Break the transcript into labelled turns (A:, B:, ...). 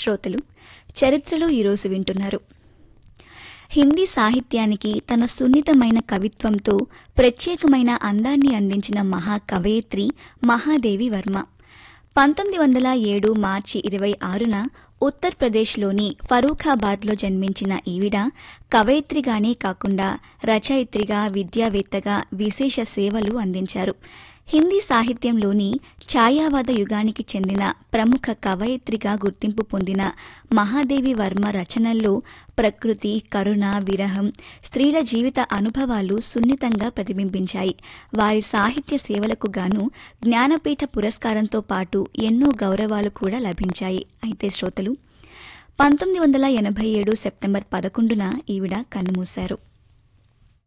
A: శ్రోతలు చరిత్రలో ఈరోజు వింటున్నారు హిందీ సాహిత్యానికి తన సున్నితమైన కవిత్వంతో ప్రత్యేకమైన అందాన్ని అందించిన మహా కవయిత్రి మహాదేవి వర్మ పంతొమ్మిది వందల ఏడు మార్చి ఇరవై ఆరున ఉత్తరప్రదేశ్లోని ఫరూఖాబాద్లో జన్మించిన ఈవిడ కవయిత్రిగానే కాకుండా రచయిత్రిగా విద్యావేత్తగా విశేష సేవలు అందించారు హిందీ సాహిత్యంలోని ఛాయావాద యుగానికి చెందిన ప్రముఖ కవయిత్రిగా గుర్తింపు పొందిన మహాదేవి వర్మ రచనల్లో ప్రకృతి కరుణ విరహం స్త్రీల జీవిత అనుభవాలు సున్నితంగా ప్రతిబింబించాయి వారి సాహిత్య సేవలకు గాను జ్ఞానపీఠ పురస్కారంతో పాటు ఎన్నో గౌరవాలు కూడా లభించాయి అయితే శ్రోతలు పంతొమ్మిది వందల ఎనభై ఏడు సెప్టెంబర్ పదకొండున ఈవిడ కన్నుమూశారు